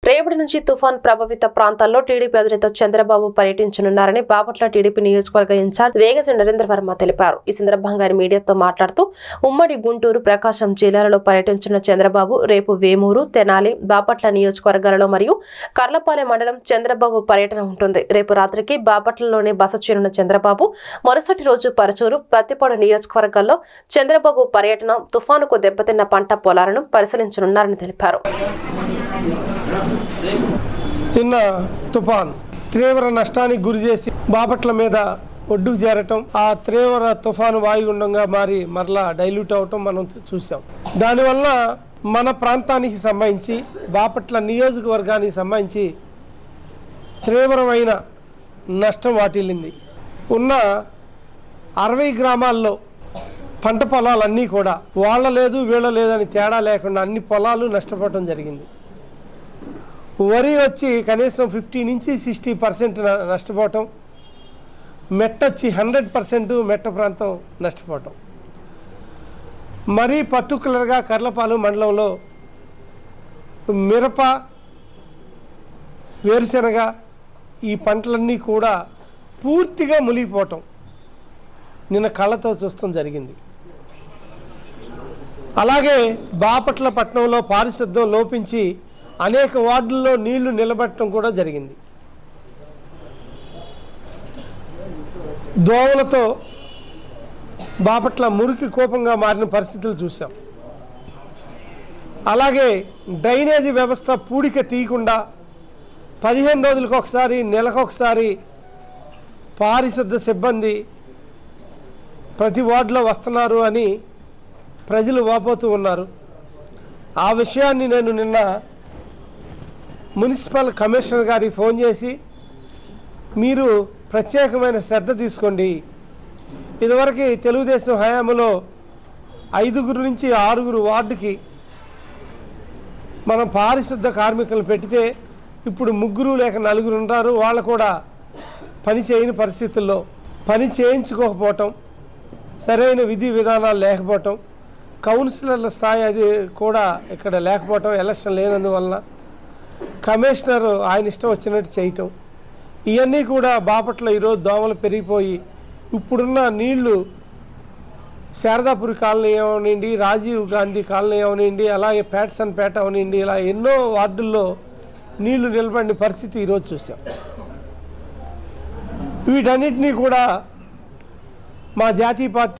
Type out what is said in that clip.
రేపటి నుంచి తుఫాన్ ప్రభావిత ప్రాంతాల్లో టీడీపీ అధినేత చంద్రబాబు పర్యటించనున్నారని బాపట్ల టీడీపీ నియోజకవర్గ ఇన్ఛార్జ్ వేగజ నరేంద్ర వర్మ తెలిపారు ఈ సందర్భంగా ఆయన మీడియాతో మాట్లాడుతూ ఉమ్మడి గుంటూరు ప్రకాశం జిల్లాలలో పర్యటించిన చంద్రబాబు రేపు వేమూరు తెనాలి బాపట్ల నియోజకవర్గాలలో మరియు కర్లపాలెం మండలం చంద్రబాబు పర్యటన ఉంటుంది రేపు రాత్రికి బాపట్లలోనే బస చేరున్న చంద్రబాబు మరుసటి రోజు పరచూరు పత్తిపాడు నియోజకవర్గాల్లో చంద్రబాబు పర్యటన తుఫానుకు దెబ్బతిన్న పంట పొలాలను పరిశీలించనున్నారని తెలిపారు నిన్న తుఫాన్ తీవ్ర నష్టానికి గురి చేసి బాపట్ల మీద ఒడ్డుకు చేరటం ఆ తీవ్ర తుఫాను వాయుగుండంగా మారి మరలా డైల్యూట్ అవటం మనం చూసాం దానివల్ల మన ప్రాంతానికి సంబంధించి బాపట్ల నియోజకవర్గానికి సంబంధించి తీవ్రమైన నష్టం వాటిల్లింది ఉన్న అరవై గ్రామాల్లో పంట పొలాలన్నీ కూడా వాళ్ళ లేదు వీళ్ళ లేదని తేడా లేకుండా అన్ని పొలాలు నష్టపోవటం జరిగింది వరి వచ్చి కనీసం ఫిఫ్టీ నుంచి సిక్స్టీ పర్సెంట్ నష్టపోవటం మెట్ట వచ్చి హండ్రెడ్ పర్సెంట్ మెట్ట ప్రాంతం నష్టపోవటం మరీ పర్టికులర్గా కర్లపాలు మండలంలో మిరప వేరుశెనగ ఈ పంటలన్నీ కూడా పూర్తిగా మునిగిపోవటం నిన్న కళ్ళతో చూస్తాం జరిగింది అలాగే బాపట్ల పట్టణంలో పారిశుద్ధ్యం లోపించి అనేక వార్డుల్లో నీళ్లు నిలబెట్టడం కూడా జరిగింది దోమలతో బాపట్ల మురికి కోపంగా మారిన పరిస్థితులు చూసాం అలాగే డ్రైనేజీ వ్యవస్థ పూడిక తీయకుండా పదిహేను రోజులకు ఒకసారి నెలకు ఒకసారి పారిశుద్ధ సిబ్బంది ప్రతి వార్డులో వస్తున్నారు అని ప్రజలు వాపోతూ ఉన్నారు ఆ విషయాన్ని నేను నిన్న మున్సిపల్ కమిషనర్ గారికి ఫోన్ చేసి మీరు ప్రత్యేకమైన శ్రద్ధ తీసుకోండి ఇదివరకు తెలుగుదేశం హయాంలో ఐదుగురు నుంచి ఆరుగురు వార్డుకి మనం పారిశుద్ధ కార్మికులను పెడితే ఇప్పుడు ముగ్గురు లేక నలుగురు ఉన్నారు వాళ్ళు కూడా పని చేయని పరిస్థితుల్లో పని చేయించుకోకపోవటం సరైన విధి విధానాలు లేకపోవటం కౌన్సిలర్ల స్థాయి అది కూడా ఇక్కడ లేకపోవటం ఎలక్షన్ లేనందువలన కమిషనర్ ఆయన ఇష్టం వచ్చినట్టు చేయటం ఇవన్నీ కూడా బాపట్ల ఈరోజు దోమలు పెరిగిపోయి ఇప్పుడున్న నీళ్లు శారదాపురి కాలనీ అవనండి రాజీవ్ గాంధీ కాలనీ అవనండి అలాగే ప్యాట్సన్ పేట అవనండి ఇలా ఎన్నో వార్డుల్లో నీళ్లు నిలబడిన పరిస్థితి ఈరోజు చూసాం వీటన్నిటినీ కూడా మా జాతీయ పార్టీ